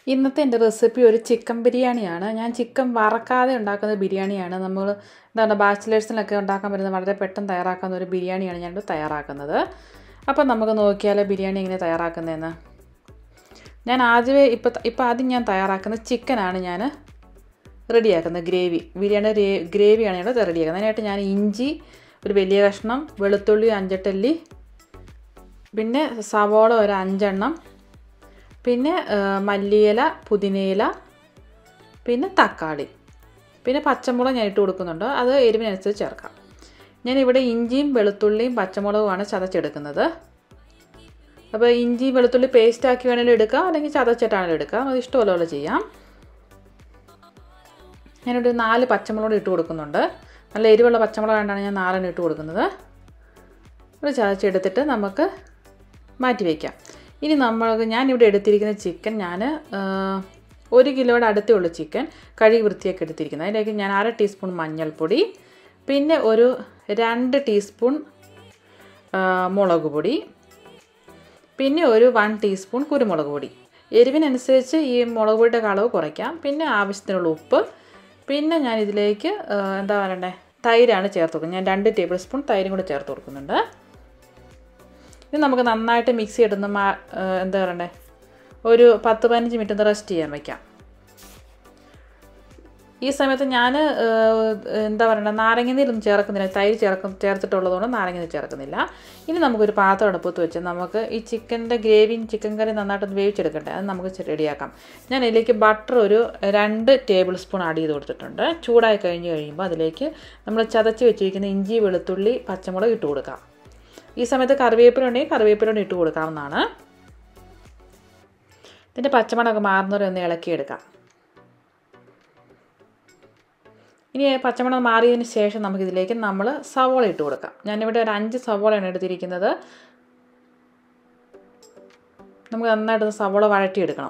ഇന്നത്തെ എൻ്റെ റെസിപ്പി ഒരു ചിക്കൻ ബിരിയാണിയാണ് ഞാൻ ചിക്കൻ വറക്കാതെ ഉണ്ടാക്കുന്ന ബിരിയാണിയാണ് നമ്മൾ എന്താണ് ബാച്ചിലേഴ്സിനൊക്കെ ഉണ്ടാക്കാൻ പറ്റുന്ന വളരെ പെട്ടെന്ന് തയ്യാറാക്കുന്ന ഒരു ബിരിയാണിയാണ് ഞാനിവിടെ തയ്യാറാക്കുന്നത് അപ്പം നമുക്ക് നോക്കിയാലോ ബിരിയാണി എങ്ങനെ തയ്യാറാക്കുന്നതെന്ന് ഞാൻ ആദ്യമേ ഇപ്പോൾ ഇപ്പോൾ ആദ്യം ഞാൻ തയ്യാറാക്കുന്ന ചിക്കനാണ് ഞാൻ റെഡിയാക്കുന്നത് ഗ്രേവി ബിരിയാണി ഗ്രേവിയാണ് ഞാൻ റെഡിയാക്കുന്നത് അതിനായിട്ട് ഞാൻ ഇഞ്ചി ഒരു വലിയ കഷ്ണം വെളുത്തുള്ളി അഞ്ചെട്ടല്ലി പിന്നെ സവോള ഒരു അഞ്ചെണ്ണം പിന്നെ മല്ലിയില പുതിനയില പിന്നെ തക്കാളി പിന്നെ പച്ചമുളക് ഞാൻ ഇട്ട് കൊടുക്കുന്നുണ്ട് അത് എരിവിനനുസരിച്ച് ചേർക്കാം ഞാനിവിടെ ഇഞ്ചിയും വെളുത്തുള്ളിയും പച്ചമുളകുമാണ് ചതച്ചെടുക്കുന്നത് അപ്പോൾ ഇഞ്ചി വെളുത്തുള്ളി പേസ്റ്റ് ആക്കി വേണമെങ്കിലും എടുക്കാം അല്ലെങ്കിൽ ചതച്ചിട്ടാണെങ്കിലും എടുക്കാം അത് ഇഷ്ടമുള്ള ചെയ്യാം ഞാനിവിടെ നാല് പച്ചമുളക് ഇട്ട് കൊടുക്കുന്നുണ്ട് നല്ല എരിവുള്ള പച്ചമുളക് കൊണ്ടാണ് ഞാൻ നാലെണ്ണം ഇട്ട് കൊടുക്കുന്നത് ഇത് ചതച്ചെടുത്തിട്ട് നമുക്ക് മാറ്റി വയ്ക്കാം ഇനി നമ്മൾ ഞാനിവിടെ എടുത്തിരിക്കുന്ന ചിക്കൻ ഞാൻ ഒരു കിലോയുടെ അടുത്തേ ഉള്ളൂ ചിക്കൻ കഴുകി വൃത്തിയൊക്കെ എടുത്തിരിക്കുന്നത് അതിലേക്ക് ഞാൻ അര ടീസ്പൂൺ മഞ്ഞൾപ്പൊടി പിന്നെ ഒരു രണ്ട് ടീസ്പൂൺ മുളക് പൊടി പിന്നെ ഒരു വൺ ടീസ്പൂൺ കുരുമുളക് പൊടി എരിവിനനുസരിച്ച് ഈ മുളക് പൊടിയുടെ അളവ് കുറയ്ക്കാം പിന്നെ ആവശ്യത്തിനുള്ള ഉപ്പ് പിന്നെ ഞാൻ ഇതിലേക്ക് എന്താ പറയണ്ടേ തൈരാണ് ചേർത്ത് കൊടുക്കുന്നത് ഞാൻ രണ്ട് ടേബിൾ സ്പൂൺ തൈരും കൂടെ ചേർത്ത് കൊടുക്കുന്നുണ്ട് ഇത് നമുക്ക് നന്നായിട്ട് മിക്സ് ചെയ്തിട്ടൊന്ന് മാ എന്താ പറയണ്ടേ ഒരു പത്ത് പതിനഞ്ച് മിനിറ്റ് ഒന്ന് റെസ്റ്റ് ചെയ്യാൻ വയ്ക്കാം ഈ സമയത്ത് ഞാൻ എന്താ പറയണ്ടേ നാരങ്ങ നീരൊന്നും ചേർക്കുന്നില്ല തൈര് ചേർക്കും ചേർത്തിട്ടുള്ളതുകൊണ്ട് നാരങ്ങ നീര് ചേർക്കുന്നില്ല ഇനി നമുക്കൊരു പാത്രം അടുപ്പത്ത് വെച്ച് നമുക്ക് ഈ ചിക്കൻ്റെ ഗ്രേവിയും ചിക്കൻ കറി നന്നായിട്ടൊന്ന് വേവിച്ചെടുക്കട്ടെ അത് നമുക്ക് റെഡിയാക്കാം ഞാൻ ഇതിലേക്ക് ബട്ടർ ഒരു രണ്ട് ടേബിൾ സ്പൂൺ ആഡ് ചെയ്ത് കൊടുത്തിട്ടുണ്ട് ചൂടായി കഴിഞ്ഞ് കഴിയുമ്പോൾ അതിലേക്ക് നമ്മൾ ചതച്ച് വെച്ചിരിക്കുന്ന ഇഞ്ചി വെളുത്തുള്ളി പച്ചമുളക് ഇട്ട് കൊടുക്കാം ഈ സമയത്ത് കറിവേപ്പില ഉണ്ടെങ്കിൽ കറിവേപ്പില ഇട്ട് കൊടുക്കാവുന്നതാണ് ഇതിൻ്റെ പച്ചമണമൊക്കെ മാറുന്നവരെ ഒന്ന് ഇളക്കിയെടുക്കാം ഇനി പച്ചമണം മാറിയതിന് ശേഷം നമുക്കിതിലേക്ക് നമ്മൾ സവോള ഇട്ട് കൊടുക്കാം ഞാനിവിടെ ഒരു അഞ്ച് സവോളയാണ് എടുത്തിരിക്കുന്നത് നമുക്ക് നന്നായിട്ട് സവോള വഴറ്റിയെടുക്കണം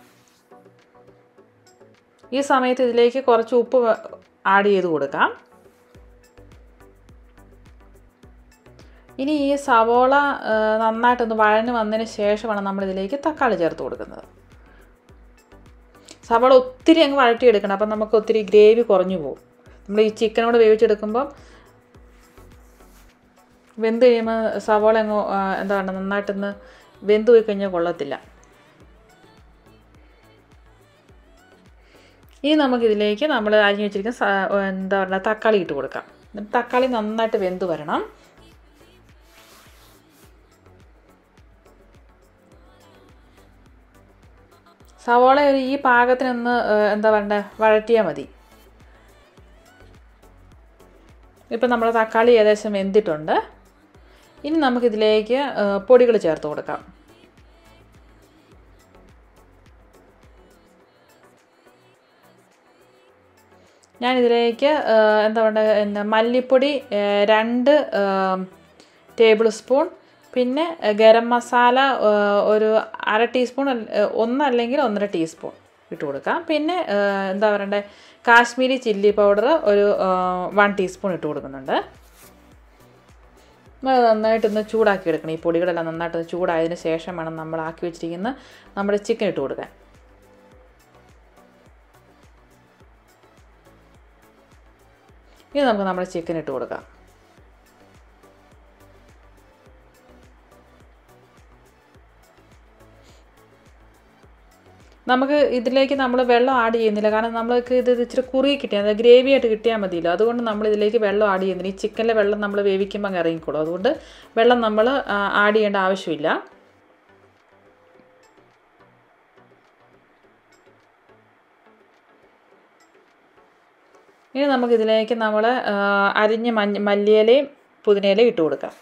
ഈ സമയത്ത് ഇതിലേക്ക് കുറച്ച് ഉപ്പ് ആഡ് ചെയ്ത് കൊടുക്കാം ഇനി ഈ സവോള നന്നായിട്ടൊന്ന് വഴഞ്ഞ് വന്നതിന് ശേഷമാണ് നമ്മളിതിലേക്ക് തക്കാളി ചേർത്ത് കൊടുക്കുന്നത് സവോള ഒത്തിരി അങ്ങ് വഴറ്റിയെടുക്കണം അപ്പം നമുക്ക് ഒത്തിരി ഗ്രേവി കുറഞ്ഞു പോകും നമ്മൾ ഈ ചിക്കനോട് വേവിച്ചെടുക്കുമ്പം വെന്ത് കഴിയുമ്പോൾ സവോള അങ്ങ് എന്താ പറയുക നന്നായിട്ടൊന്ന് വെന്ത് പോയി കഴിഞ്ഞാൽ കൊള്ളത്തില്ല ഇനി നമുക്കിതിലേക്ക് നമ്മൾ അരിഞ്ഞ് വെച്ചിരിക്കുന്ന എന്താ പറയുക തക്കാളി ഇട്ട് കൊടുക്കാം തക്കാളി നന്നായിട്ട് വെന്ത് വരണം സവോള ഒരു ഈ പാകത്തിനൊന്ന് എന്താ പറയണ്ടേ വഴറ്റിയാൽ മതി ഇപ്പം നമ്മുടെ തക്കാളി ഏകദേശം വെന്തിട്ടുണ്ട് ഇനി നമുക്കിതിലേക്ക് പൊടികൾ ചേർത്ത് കൊടുക്കാം ഞാനിതിലേക്ക് എന്താ പറയുക മല്ലിപ്പൊടി രണ്ട് ടേബിൾ സ്പൂൺ പിന്നെ ഗരം മസാല ഒരു അര ടീസ്പൂൺ ഒന്നല്ലെങ്കിൽ ഒന്നര ടീസ്പൂൺ ഇട്ട് കൊടുക്കാം പിന്നെ എന്താ പറയണ്ടേ കാശ്മീരി ചില്ലി പൗഡർ ഒരു വൺ ടീസ്പൂൺ ഇട്ട് കൊടുക്കുന്നുണ്ട് നന്നായിട്ടൊന്ന് ചൂടാക്കി എടുക്കണം ഈ പൊടികളെല്ലാം നന്നായിട്ടൊന്ന് ചൂടായതിന് ശേഷം വേണം നമ്മൾ ആക്കി വെച്ചിരിക്കുന്ന നമ്മുടെ ചിക്കൻ ഇട്ട് കൊടുക്കാൻ ഇനി നമുക്ക് നമ്മുടെ ചിക്കൻ ഇട്ട് കൊടുക്കാം നമുക്ക് ഇതിലേക്ക് നമ്മൾ വെള്ളം ആഡ് ചെയ്യുന്നില്ല കാരണം നമ്മൾക്ക് ഇത് ഇച്ചിരി കുറുകി കിട്ടിയാൽ അതായത് ഗ്രേവി ആയിട്ട് കിട്ടിയാൽ മതിയല്ലോ അതുകൊണ്ട് നമ്മൾ ഇതിലേക്ക് വെള്ളം ആഡ് ചെയ്യുന്നില്ല ഈ ചിക്കനിലെ വെള്ളം നമ്മൾ വേവിക്കുമ്പോൾ അങ്ങ് ഇറങ്ങിക്കോളും അതുകൊണ്ട് വെള്ളം നമ്മൾ ആഡ് ചെയ്യേണ്ട ആവശ്യമില്ല ഇനി നമുക്കിതിലേക്ക് നമ്മൾ അരിഞ്ഞ മഞ്ഞ മല്ലിയിലയും പുതിനയിലയും ഇട്ട് കൊടുക്കാം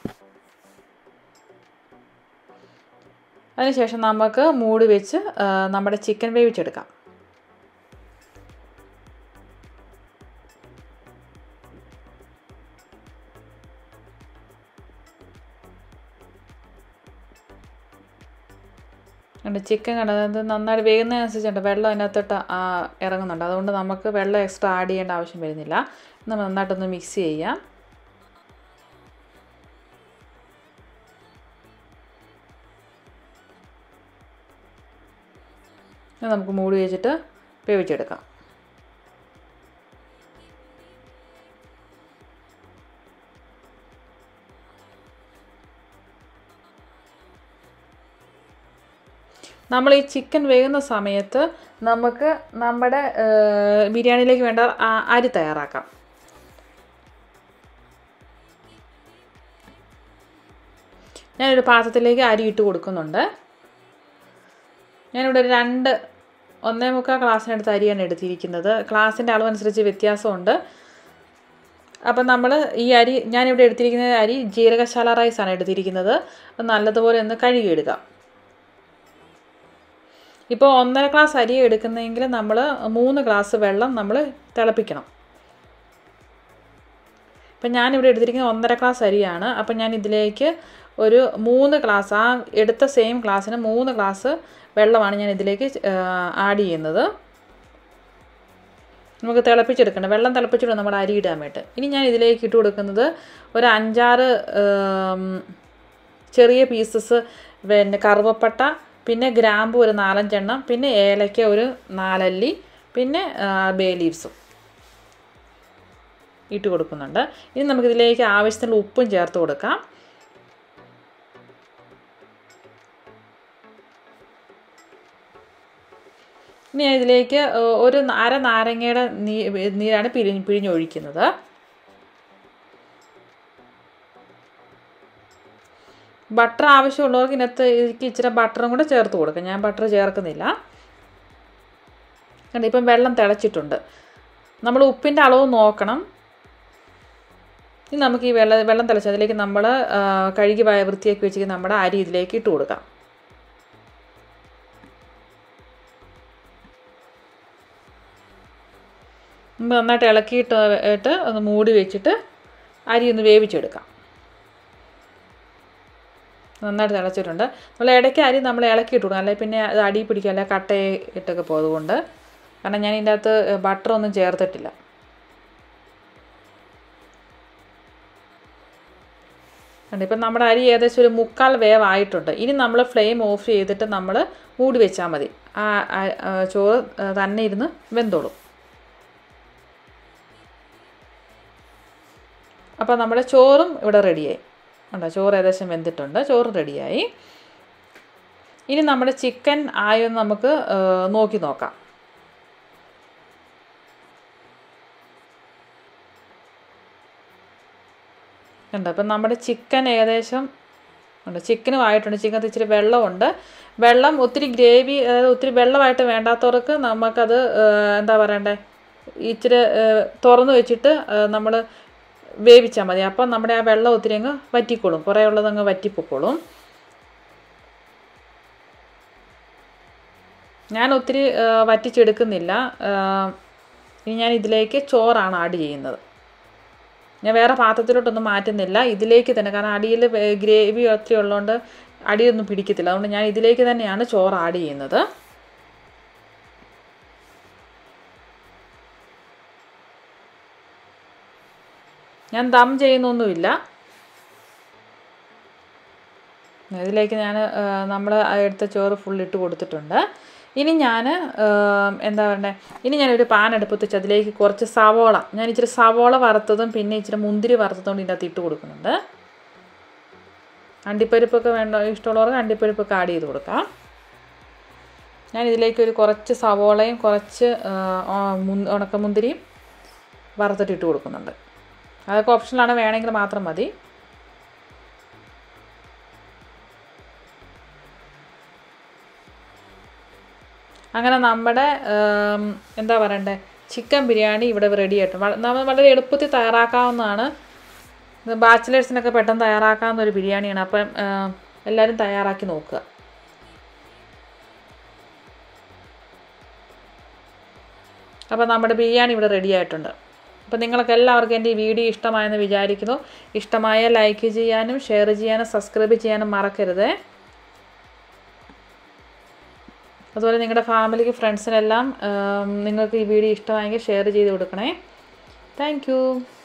അതിനുശേഷം നമുക്ക് മൂടി വെച്ച് നമ്മുടെ ചിക്കൻ വേവിച്ചെടുക്കാം ഉണ്ട് ചിക്കൻ കണ്ടത് നന്നായിട്ട് വേകുന്നതനുസരിച്ചുണ്ട് വെള്ളം അതിനകത്തോട്ട് ഇറങ്ങുന്നുണ്ട് അതുകൊണ്ട് നമുക്ക് വെള്ളം എക്സ്ട്രാ ആഡ് ചെയ്യേണ്ട ആവശ്യം വരുന്നില്ല നമ്മൾ നന്നായിട്ടൊന്ന് മിക്സ് ചെയ്യാം ഇനി നമുക്ക് മൂടി വെച്ചിട്ട് വേവിച്ചെടുക്കാം നമ്മൾ ഈ ചിക്കൻ വേകുന്ന സമയത്ത് നമുക്ക് നമ്മുടെ ഏഹ്, ബിരിയാണിയിലേക്ക് വേണ്ട ആ- അരി തയ്യാറാക്കാം ഞാനൊരു പാത്രത്തിലേക്ക് അരി ഇട്ട് കൊടുക്കുന്നുണ്ട് ഞാനിവിടെ ഒരു രണ്ട് ഒന്നേ മുക്കാൽ ഗ്ലാസ്സിനടുത്ത് അരിയാണ് എടുത്തിരിക്കുന്നത് ഗ്ലാസിൻ്റെ അളവനുസരിച്ച് വ്യത്യാസമുണ്ട് അപ്പം നമ്മൾ ഈ അരി ഞാനിവിടെ എടുത്തിരിക്കുന്ന അരി ജീരകശാല റൈസാണ് എടുത്തിരിക്കുന്നത് അത് നല്ലതുപോലെ ഒന്ന് കഴുകിയെടുക്കാം ഇപ്പോൾ ഒന്നര ഗ്ലാസ് അരി എടുക്കുന്നതെങ്കിൽ നമ്മൾ മൂന്ന് ഗ്ലാസ് വെള്ളം നമ്മൾ തിളപ്പിക്കണം ഇപ്പം ഞാനിവിടെ എടുത്തിരിക്കുന്നത് ഒന്നര ഗ്ലാസ് അരിയാണ് അപ്പം ഞാൻ ഇതിലേക്ക് ഒരു മൂന്ന് ഗ്ലാസ് ആ എടുത്ത സെയിം ഗ്ലാസ്സിന് മൂന്ന് ഗ്ലാസ് വെള്ളമാണ് ഞാൻ ഇതിലേക്ക് ആഡ് ചെയ്യുന്നത് നമുക്ക് തിളപ്പിച്ചെടുക്കണം വെള്ളം തിളപ്പിച്ചിട്ട് നമ്മുടെ അരി ഇടാൻ വേണ്ടിയിട്ട് ഇനി ഞാൻ ഇതിലേക്ക് ഇട്ട് കൊടുക്കുന്നത് ഒരു അഞ്ചാറ് ഉം, ചെറിയ പീസസ് പിന്നെ കറുവപ്പട്ട പിന്നെ ഗ്രാമ്പു ഒരു നാലഞ്ചെണ്ണം പിന്നെ ഏലക്ക ഒരു നാലല്ലി പിന്നെ ബേ ലീവ്സും ഇട്ട് കൊടുക്കുന്നുണ്ട് ഇനി നമുക്കിതിലേക്ക് ആവശ്യത്തിനുള്ള ഉപ്പും ചേർത്ത് കൊടുക്കാം ഇനി ഞാൻ ഇതിലേക്ക് ഏഹ്, ഒരു അര നാരങ്ങയുടെ നീ നീരാണ് പിഴിഞ്ഞ് പിഴിഞ്ഞൊഴിക്കുന്നത് ബട്ടർ ആവശ്യമുള്ളവർക്ക് ഇതിനകത്ത് ഇതിലേക്ക് ഇച്ചിരി ബട്ടറും കൂടെ ചേർത്ത് കൊടുക്കാം ഞാൻ ബട്ടർ ചേർക്കുന്നില്ല കണ്ടോ ഇപ്പം വെള്ളം തിളച്ചിട്ടുണ്ട് നമ്മൾ ഉപ്പിൻ്റെ അളവ് നോക്കണം ഇനി നമുക്ക് ഈ വെള്ളം വെള്ളം തിളച്ച് അതിലേക്ക് നമ്മൾ കഴുകി വയ- വൃത്തിയാക്കി വെച്ചിരിക്കുന്ന നമ്മുടെ അരി ഇതിലേക്ക് ഇട്ട് കൊടുക്കാം നമ്മൾ നന്നായിട്ട് ഇളക്കിയിട്ട് ഇട്ട് ഒന്ന് മൂടി വെച്ചിട്ട് അരി ഒന്ന് വേവിച്ചെടുക്കാം നന്നായിട്ട് തിളച്ചിട്ടുണ്ട് നമ്മൾ ഇടയ്ക്ക് അരി നമ്മൾ ഇളക്കി ഇട്ടു അല്ലെങ്കിൽ പിന്നെ അത് അടി പിടിക്കുക അല്ലെ കട്ടയിട്ടൊക്കെ പോകുന്നതുകൊണ്ട് കാരണം ഞാൻ ഇതിൻ്റെ അകത്ത് ബട്ടറൊന്നും ചേർത്തിട്ടില്ല കണ്ടോ ഇപ്പം നമ്മുടെ അരി ഏകദേശം ഒരു മുക്കാൽ വേവായിട്ടുണ്ട് ഇനി നമ്മൾ ഫ്ലെയിം ഓഫ് ചെയ്തിട്ട് നമ്മൾ മൂടി വെച്ചാൽ മതി ആ ആ- ആ ചോറ് തന്നെ ഇരുന്ന് വെന്തോളും അപ്പോൾ നമ്മുടെ ചോറും ഇവിടെ റെഡിയായി ഉണ്ടോ ചോറ് ഏകദേശം വെന്തിട്ടുണ്ട് ചോറ് റെഡിയായി ഇനി നമ്മുടെ ചിക്കൻ ആയോ എന്ന് നമുക്ക് ആ, നോക്കി നോക്കാം ഉണ്ട് അപ്പം നമ്മുടെ ചിക്കൻ ഏകദേശം ഉണ്ട് ചിക്കനും ആയിട്ടുണ്ട് ചിക്കൻ ഇച്ചിരി വെള്ളമുണ്ട് വെള്ളം ഒത്തിരി ഗ്രേവി അതായത് ഒത്തിരി വെള്ളമായിട്ട് വേണ്ടാത്തവർക്ക് നമുക്കത് ആ, എന്താ പറയണ്ടേ ഇച്ചിരി ആ, തുറന്ന് വെച്ചിട്ട് നമ്മൾ വേവിച്ചാൽ മതി അപ്പം നമ്മുടെ ആ വെള്ളം ഒത്തിരി അങ്ങ് വറ്റിക്കോളും കുറേ ഉള്ളത് അങ്ങ് വറ്റിപ്പൊക്കോളും ഞാൻ ഒത്തിരി ആ, വറ്റിച്ചെടുക്കുന്നില്ല ആ, ഇനി ഞാൻ ഇതിലേക്ക് ചോറാണ് ആഡ് ചെയ്യുന്നത് ഞാൻ വേറെ പാത്രത്തിലോട്ടൊന്നും മാറ്റുന്നില്ല ഇതിലേക്ക് തന്നെ കാരണം അടിയിൽ ഗ്രേവി ഒത്തിരി ഉള്ളതുകൊണ്ട് അടിയൊന്നും പിടിക്കത്തില്ല അതുകൊണ്ട് ഞാൻ ഇതിലേക്ക് തന്നെയാണ് ചോറ് ആഡ് ചെയ്യുന്നത് ഞാൻ ദം ചെയ്യുന്നൊന്നുമില്ല ഇതിലേക്ക് ഞാൻ നമ്മൾ എടുത്ത ചോറ് ഫുൾ ഇട്ട് കൊടുത്തിട്ടുണ്ട് ഇനി ഞാൻ എന്താ പറയണ്ടേ ഇനി ഞാനൊരു പാൻ അടുപ്പത്ത് വെച്ച് അതിലേക്ക് കുറച്ച് സവോള ഞാൻ ഇച്ചിരി സവോള വറുത്തതും പിന്നെ ഇച്ചിരി മുന്തിരി വറുത്തതും കൂടി ഇതിൻ്റെ അകത്ത് ഇട്ട് കൊടുക്കുന്നുണ്ട് അണ്ടിപ്പരിപ്പൊക്കെ വേണ്ട ഇഷ്ടമുള്ളവർക്ക് അണ്ടിപ്പരിപ്പൊക്കെ ആഡ് ചെയ്ത് കൊടുക്കാം ഞാൻ ഇതിലേക്ക് ഒരു കുറച്ച് സവോളയും കുറച്ച് ആ, ആ, മുൻ- ഉണക്കമുന്തിരിയും വറുത്തിട്ട് ഇട്ട് കൊടുക്കുന്നുണ്ട് അതൊക്കെ ഓപ്ഷനിലാണ് വേണമെങ്കിൽ മാത്രം മതി അങ്ങനെ നമ്മുടെ ഉം, എന്താ പറയണ്ടേ ചിക്കൻ ബിരിയാണി ഇവിടെ റെഡി ആയിട്ട് നമ്മൾ വളരെ എളുപ്പത്തിൽ തയ്യാറാക്കാവുന്നതാണ് ഇത് ബാച്ചിലേഴ്സിനൊക്കെ പെട്ടെന്ന് തയ്യാറാക്കാവുന്ന ഒരു ബിരിയാണിയാണ് അപ്പം ഉം, എല്ലാവരും തയ്യാറാക്കി നോക്കുക അപ്പോൾ നമ്മുടെ ബിരിയാണി ഇവിടെ റെഡി ആയിട്ടുണ്ട് അപ്പോൾ നിങ്ങൾക്ക് എല്ലാവർക്കും എൻ്റെ ഈ വീഡിയോ ഇഷ്ടമായെന്ന് വിചാരിക്കുന്നു ഇഷ്ടമായ ലൈക്ക് ചെയ്യാനും ഷെയർ ചെയ്യാനും സബ്സ്ക്രൈബ് ചെയ്യാനും മറക്കരുത് അതുപോലെ നിങ്ങളുടെ ഫാമിലിക്ക് ഫ്രണ്ട്സിനെല്ലാം ഉം, നിങ്ങൾക്ക് ഈ വീഡിയോ ഇഷ്ടമായെങ്കിൽ ഷെയർ ചെയ്ത് കൊടുക്കണേ താങ്ക്